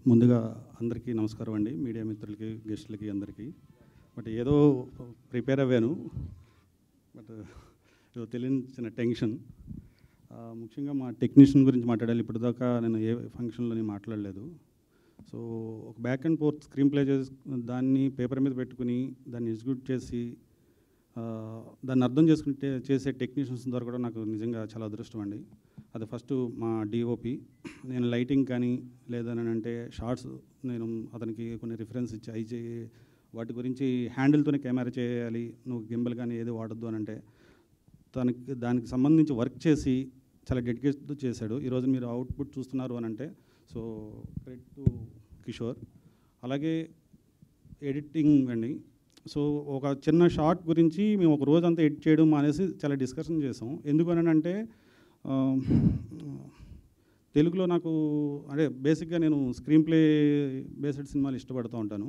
ముందుగా అందరికీ నమస్కారం అండి మీడియా మిత్రులకి గెస్టులకి అందరికీ బట్ ఏదో ప్రిపేర్ అవ్వాను బట్ ఏదో తెలియని చిన్న టెన్షన్ ఆ, ముఖ్యంగా మా టెక్నీషియన్ గురించి మాట్లాడాలి ఇప్పుడు దాకా నేను ఏ ఫంక్షన్లోని మాట్లాడలేదు సో ఒక back and forth screenplay చేసి దాన్ని పేపర్ మీద పెట్టుకుని దాన్ని ఎగ్జిక్యూట్ చేసి ఆ, దాన్ని అర్థం చేసుకుంటే చేసే టెక్నీషియన్స్ ద్వారా కూడా నాకు నిజంగా చాలా అదృష్టం అండి అది ఫస్ట్ మా డిఓపి నేను లైటింగ్ కానీ లేదని అంటే షార్ట్స్ నేను అతనికి కొన్ని రిఫరెన్స్ ఇచ్చి అయి చేయి వాటి గురించి హ్యాండిల్తోనే కెమెరా చేయాలి నువ్వు గింబల్ కానీ ఏది వాడద్దు అని అంటే తనకి దానికి సంబంధించి వర్క్ చేసి చాలా డెడికేషన్తో చేశాడు ఈరోజు మీరు అవుట్పుట్ చూస్తున్నారు అని అంటే సో క్రెడిట్ టు కిషోర్ అలాగే ఎడిటింగ్ అండి సో ఒక చిన్న షార్ట్ గురించి మేము ఒక రోజు అంతా ఎడిట్ చేయడం అనేసి చాలా డిస్కషన్ చేసాం ఎందుకు అని అంటే ఆ, తెలుగులో నాకు అంటే బేసిక్గా నేను స్క్రీన్ ప్లే బేస్డ్ సినిమాలు ఇష్టపడుతూ ఉంటాను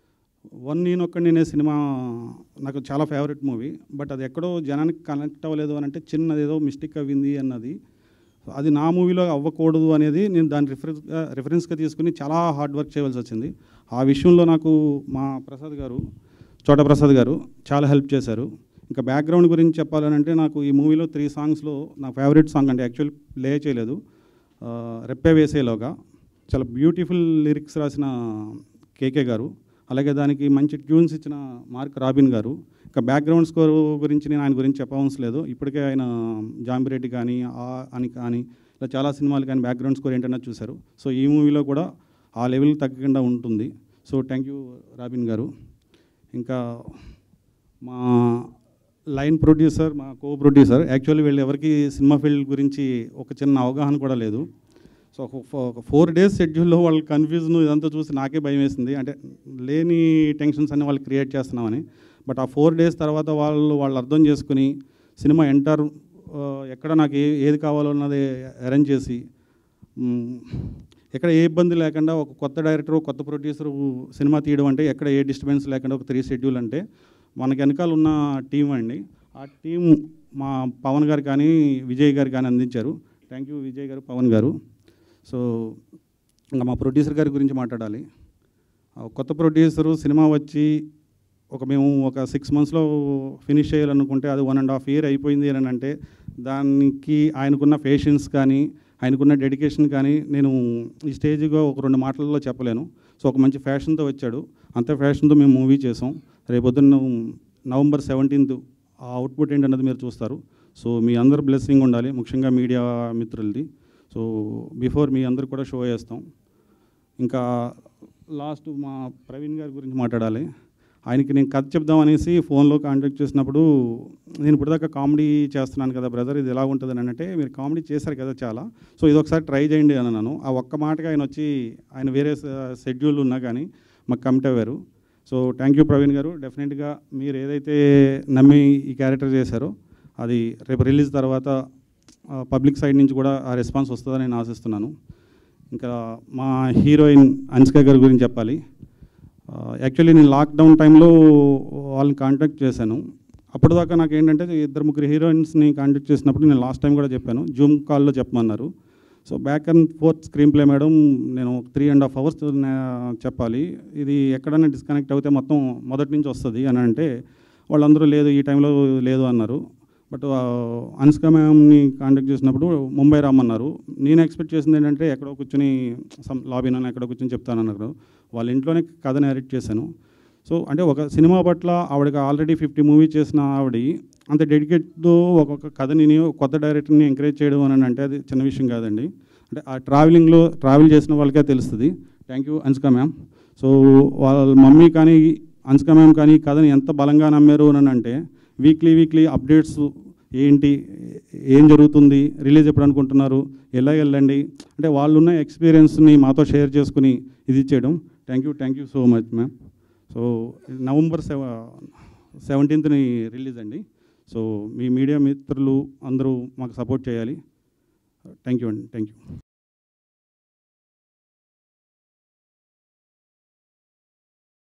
వన్ నేను ఒక్కడి నేనే సినిమా నాకు చాలా ఫేవరెట్ మూవీ బట్ అది ఎక్కడో జనానికి కనెక్ట్ అవ్వలేదు అని అంటే చిన్నది ఏదో మిస్టేక్ అవ్వింది అన్నది అది నా మూవీలో అవ్వకూడదు అనేది నేను దాని రిఫరెన్స్గా రిఫరెన్స్గా తీసుకుని చాలా హార్డ్ వర్క్ చేయవలసి వచ్చింది ఆ విషయంలో నాకు మా ప్రసాద్ గారు చోట ప్రసాద్ గారు చాలా హెల్ప్ చేశారు ఇంకా బ్యాక్గ్రౌండ్ గురించి చెప్పాలనంటే నాకు ఈ మూవీలో త్రీ సాంగ్స్లో నా ఫేవరెట్ సాంగ్ అంటే యాక్చువల్ ప్లే చేయలేదు ఆ, రెప్పే వేసేలోగా చాలా బ్యూటిఫుల్ లిరిక్స్ రాసిన కేకే గారు అలాగే దానికి మంచి ట్యూన్స్ ఇచ్చిన మార్క్ రాబిన్ గారు ఇంకా బ్యాక్గ్రౌండ్ స్కోర్ గురించి నేను ఆయన గురించి చెప్పవలసిన లేదు ఇప్పటికే ఆయన జాంబిరెడ్డి కానీ ఆ అని కానీ ఇలా చాలా సినిమాలు కానీ బ్యాక్గ్రౌండ్ స్కోర్ ఏంటన్నా చూశారు సో ఈ మూవీలో కూడా ఆ లెవెల్ తగ్గకుండా ఉంటుంది సో థ్యాంక్ యూ రాబిన్ గారు ఇంకా మా లైన్ ప్రొడ్యూసర్ మా కో ప్రొడ్యూసర్ యాక్చువల్లీ వీళ్ళు ఎవరికి సినిమా ఫీల్డ్ గురించి ఒక చిన్న అవగాహన కూడా లేదు సో ఒక ఫో- ఒక ఫోర్ డేస్ షెడ్యూల్లో వాళ్ళు కన్ఫ్యూజన్ ఇదంతా చూసి నాకే భయం వేసింది అంటే లేని టెన్షన్స్ అన్ని వాళ్ళు క్రియేట్ చేస్తున్నామని బట్ ఆ ఫోర్ డేస్ తర్వాత వాళ్ళు వాళ్ళు అర్థం చేసుకుని సినిమా ఎంటర్ ఎక్కడ నాకు ఏ ఏది కావాలో అన్నది అరేంజ్ చేసి మ్, ఎక్కడ ఏ ఇబ్బంది లేకుండా ఒక కొత్త డైరెక్టర్ కొత్త ప్రొడ్యూసర్ సినిమా తీయడం అంటే ఎక్కడ ఏ డిస్టర్బెన్స్ లేకుండా ఒక త్రీ షెడ్యూల్ అంటే మనకి వెనకాల ఉన్న టీం అండి ఆ టీం మా పవన్ గారు కానీ విజయ్ గారు కానీ అందించారు థ్యాంక్ యూ విజయ్ గారు పవన్ గారు సో ఇంకా మా ప్రొడ్యూసర్ గారి గురించి మాట్లాడాలి ఆ కొత్త ప్రొడ్యూసరు సినిమా వచ్చి ఒక మేము ఒక సిక్స్ మంత్స్లో ఫినిష్ చేయాలనుకుంటే అది వన్ అండ్ హాఫ్ ఇయర్ అయిపోయింది అని అంటే దానికి ఆయనకున్న పేషెన్స్ కానీ ఆయనకున్న డెడికేషన్ కానీ నేను ఈ స్టేజ్గా ఒక రెండు మాటల్లో చెప్పలేను సో ఒక మంచి ఫ్యాషన్తో వచ్చాడు అంత ఫ్యాషన్తో మేము మూవీ చేసాం రేపొద్దున్న నవంబర్ సెవెంటీన్త్ ఆ అవుట్పుట్ ఏంటన్నది మీరు చూస్తారు సో మీ అందరు బ్లెస్సింగ్ ఉండాలి ముఖ్యంగా మీడియా మిత్రులది సో బిఫోర్ మీ అందరు కూడా షో చేస్తాం ఇంకా లాస్ట్ మా ప్రవీణ్ గారి గురించి మాట్లాడాలి ఆయనకి నేను కథ చెప్దాం అనేసి ఫోన్లో కాంటాక్ట్ చేసినప్పుడు నేను ఇప్పటిదాకా కామెడీ చేస్తున్నాను కదా బ్రదర్ ఇది ఎలా ఉంటుంది అని అంటే మీరు కామెడీ చేశారు కదా చాలా సో ఇది ఒకసారి ట్రై చేయండి అని అన్నాను ఆ ఒక్క మాటగా ఆయన వచ్చి ఆయన వేరే షెడ్యూల్ ఉన్నా కానీ మాకు కమిట్ అవ్వారు so thank you Praveen garu డెఫినెట్గా మీరు ఏదైతే నమ్మి ఈ క్యారెక్టర్ చేశారో అది రేపు రిలీజ్ తర్వాత పబ్లిక్ సైడ్ నుంచి కూడా ఆ రెస్పాన్స్ వస్తుందని నేను ఆశిస్తున్నాను ఇంకా మా హీరోయిన్ అంశిక గారి గురించి చెప్పాలి యాక్చువల్లీ నేను లాక్డౌన్ టైంలో వాళ్ళని కాంటాక్ట్ చేశాను అప్పటిదాకా నాకు ఏంటంటే ఇద్దరు ముగ్గురు హీరోయిన్స్ని కాంటాక్ట్ చేసినప్పుడు నేను లాస్ట్ టైం కూడా చెప్పాను జూమ్ కాల్లో చెప్పమన్నారు so back and forth screenplay madam నేను త్రీ అండ్ హాఫ్ అవర్స్ చెప్పాలి ఇది ఎక్కడైనా డిస్కనెక్ట్ అవుతే మొత్తం మొదటి నుంచి వస్తుంది అని అంటే వాళ్ళందరూ లేదు ఈ టైంలో లేదు అన్నారు బట్ అనుష్క మ్యామ్ని కాంటాక్ట్ చేసినప్పుడు ముంబై రమ్మన్నారు నేను ఎక్స్పెక్ట్ చేసింది ఏంటంటే ఎక్కడో కూర్చొని సమ్ లాబీనో ఎక్కడో కూర్చొని చెప్తానన్నారు వాళ్ళ ఇంట్లోనే కథ నేరేట్ చేశాను సో అంటే ఒక సినిమా పట్ల ఆవిడకి ఆల్రెడీ ఫిఫ్టీ మూవీ చేసిన ఆవిడ అంత డెడికేట్తో ఒక్కొక్క కథని కొత్త డైరెక్టర్ని ఎంకరేజ్ చేయడం అని అంటే అది చిన్న విషయం కాదండి అంటే ఆ ట్రావెలింగ్లో ట్రావెల్ చేసిన వాళ్ళకే తెలుస్తుంది thank you Anshika ma'am so వాళ్ళ మమ్మీ కానీ అంశిక మ్యామ్ కానీ ఈ కథని ఎంత బలంగా నమ్మారు అని అంటే వీక్లీ వీక్లీ అప్డేట్స్ ఏంటి ఏం జరుగుతుంది రిలీజ్ ఎప్పుడు అనుకుంటున్నారు ఎలా వెళ్ళండి అంటే వాళ్ళు ఉన్న ఎక్స్పీరియన్స్ని మాతో షేర్ చేసుకుని ఇది చేయడం thank you thank you so much ma'am so November సెవ సెవెంటీన్త్ని రిలీజ్ అండి సో మీ మీడియా మిత్రులు అందరూ మాకు సపోర్ట్ చేయాలి థ్యాంక్ యూ అండి థ్యాంక్ యూ